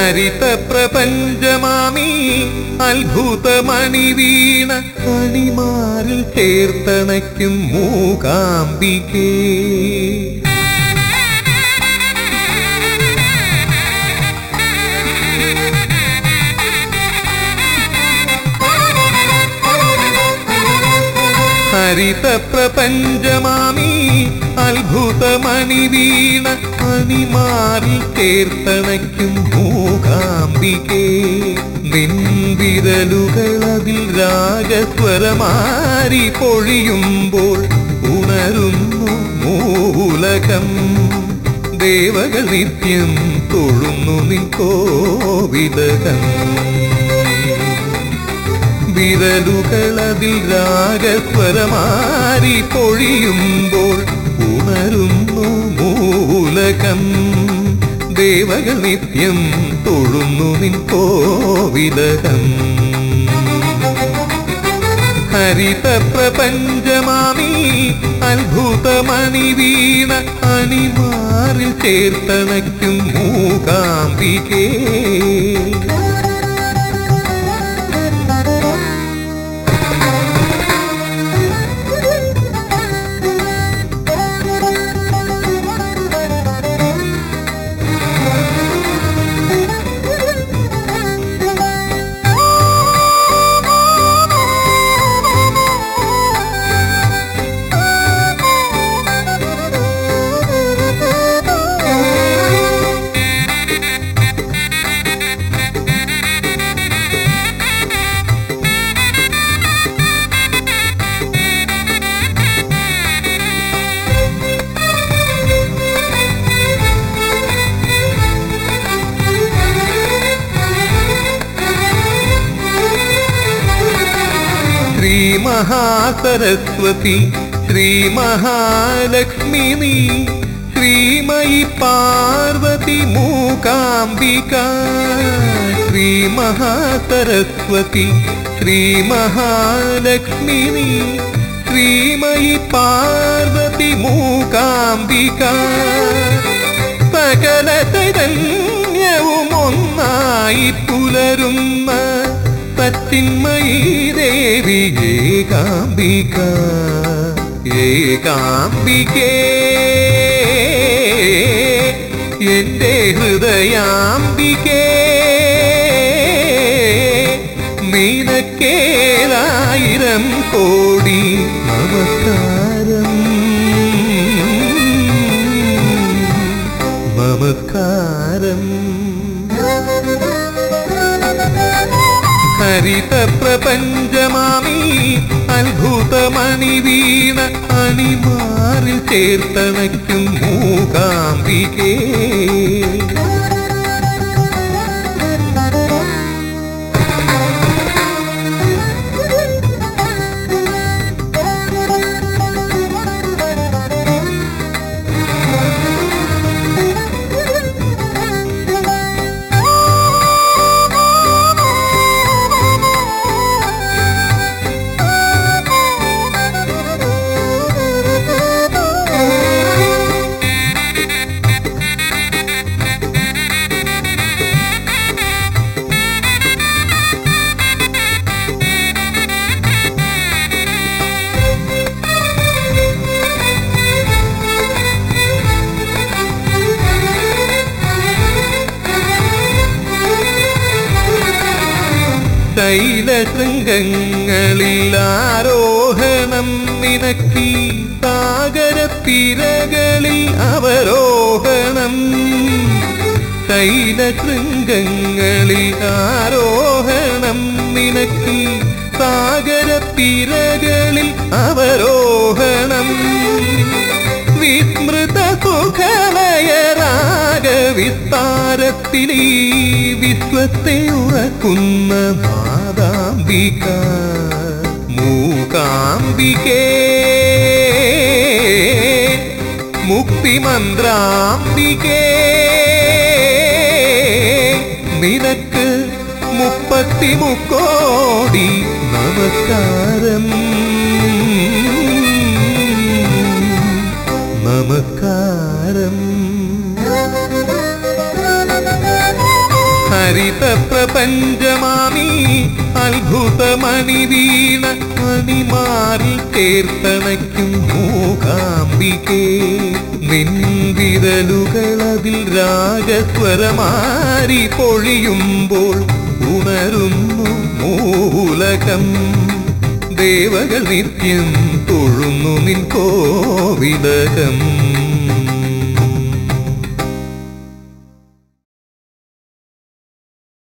ഹരിത പ്രപഞ്ചമാമി അത്ഭുതമണി വീണ അണിമാറിൽ ചേർത്തണയ്ക്കും മൂകാംബികേ ഹരിത പ്രപഞ്ചമാമി അത്ഭുതമണി വീണ അണിമാറിൽ ചേർത്തണയ്ക്കും മൂകാംബികേ നിൻവിരലുകൾ അതിൽ രാഗസ്വരമാരി പൊഴിയുമ്പോൾ ഉണരുന്നു മൂലകം ദേവകൾ നിത്യം തൊഴുന്നു നിൻ കോവിലകം വിരലുകൾ അതിൽ രാഗസ്വരമാരി പൊഴിയുമ്പോൾ ഉണരുന്നു മൂലകം ദേവകൾ നിത്യം തൊഴുന്നു നിൻ കോവിലകം ഹരിത പ്രപഞ്ചമാമി അത്ഭുതമണി വീണ അണിമാറിൽ ചേർത്തണയ്ക്കും മൂകാംബികേ ശ്രീ മഹാസരസ്വതി ശ്രീ മഹാലക്ഷ്മി നീ ശ്രീമയി പാർവതി മൂകാംബിക ശ്രീ മഹാസരസ്വതി ശ്രീ മഹാലക്ഷ്മി നീ ശ്രീമയി പാർവതി മൂകാംബിക സകല ചൈതന്യവും ഒന്നായി പുലരുന്ന സച്ചിന്മയീ ദേവി ഏകാംബിക ഏകാംബികേ എന്റെ ഹൃദയാംബികേ നിനക്കേലായിരം കോടി നമസ്കാരം നമസ്കാരം ഹരിത പ്രപഞ്ചമാമി അത്ഭുതമണി വീണ അണിമാറിൽ ചേർത്തണയ്ക്കും മൂകാംബികേ ശൈലശൃംഗങ്ങളിൽ ആരോഹണം നിനക്കി സാഗരത്തിരകളിൽ അവരോഹണം ശൈലശൃംഗങ്ങളിൽ ആരോഹണം നിനക്കി സാഗരത്തിരകളിൽ അവരോഹണം വിസ്മൃത സുഖലയ രാഗവിസ്താരത്തിലീ വിശ്വത്തെ ഉറക്കുന്ന മാതാംബിക മൂകാംബികേ മുക്തിമന്ത്രാംബികേ നിനക്ക് മുപ്പത്തി മുക്കോടി നമസ്കാരം നമസ്കാരം ഹരിത പ്രപഞ്ചമാമീ അത്ഭുതമണി വീണ മണിമാറിൽ ചേർത്തണയ്ക്കും മൂകാംബികേ നിൻവിരലുകൾ അതിൽ രാഗസ്വരമാരി പൊഴിയുമ്പോൾ ഉണരുന്നു മൂലകം ദേവകൾ നിത്യം തൊഴുന്നു നിൻ കോവിലകം